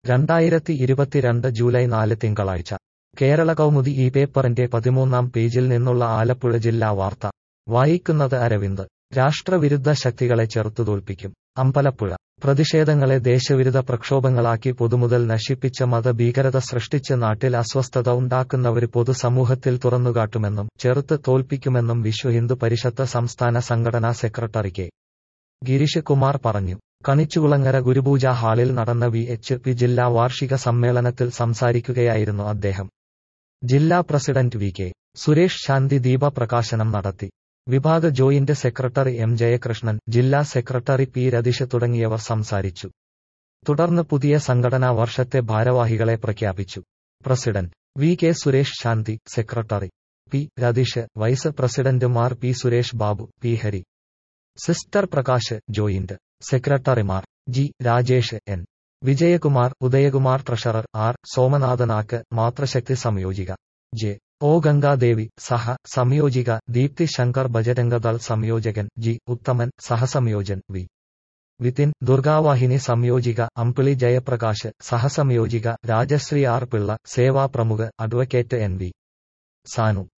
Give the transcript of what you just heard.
രണ്ടായിരത്തി ഇരുപത്തിരണ്ട് ജൂലൈ നാല് തിങ്കളാഴ്ച കേരള കൗമുദി ഈ പേപ്പറിന്റെ പതിമൂന്നാം പേജിൽ നിന്നുള്ള ആലപ്പുഴ ജില്ലാ വാർത്ത വായിക്കുന്നത് അരവിന്ദ് രാഷ്ട്രവിരുദ്ധ ശക്തികളെ ചെറുത്തുതോൽപ്പിക്കും അമ്പലപ്പുഴ പ്രതിഷേധങ്ങളെ ദേശവിരുദ്ധ പ്രക്ഷോഭങ്ങളാക്കി പൊതുമുതൽ നശിപ്പിച്ച മതഭീകരത സൃഷ്ടിച്ച് നാട്ടിൽ അസ്വസ്ഥത ഉണ്ടാക്കുന്നവര് പൊതുസമൂഹത്തിൽ തുറന്നുകാട്ടുമെന്നും ചെറുത്ത് തോൽപ്പിക്കുമെന്നും വിശ്വ ഹിന്ദു പരിഷത്ത് സംസ്ഥാന സംഘടനാ സെക്രട്ടറി കെ ഗിരീഷ് കുമാർ പറഞ്ഞു കണിച്ചുകുളങ്ങര ഗുരുപൂജ ഹാളിൽ നടന്ന വി എച്ച് പി ജില്ലാ വാർഷിക സമ്മേളനത്തിൽ സംസാരിക്കുകയായിരുന്നു അദ്ദേഹം ജില്ലാ പ്രസിഡന്റ് വി കെ സുരേഷ് ശാന്തി ദീപ പ്രകാശനം നടത്തി വിഭാഗ ജോയിന്റ് സെക്രട്ടറി എം ജയകൃഷ്ണൻ ജില്ലാ സെക്രട്ടറി പി രതീഷ് തുടങ്ങിയവർ സംസാരിച്ചു തുടർന്ന് പുതിയ സംഘടനാ വർഷത്തെ ഭാരവാഹികളെ പ്രഖ്യാപിച്ചു president V K Suresh Shanthi secretary P Ratheesh vice പ്രസിഡന്റുമാർ P Suresh Babu P Hari sister Prakash joint സെക്രട്ടറിമാർ G Rajesh N Vijayakumar Udayakumar treasurer R സോമനാഥനാക്ക് മാതൃശക്തി സംയോജിക ജെ ഒ ഗംഗാദേവി സഹ സംയോജിക ദീപ്തി ശങ്കർ ബജരംഗദൾ സംയോജകൻ ജി ഉത്തമൻ സഹസംയോജൻ വി വിതിൻ ദുർഗാവാഹിനി സംയോജിക അമ്പിളി ജയപ്രകാശ് സഹസംയോജിക രാജശ്രീ ആർ പിള്ള സേവാ പ്രമുഖ അഡ്വക്കേറ്റ് എൻ വി സാനു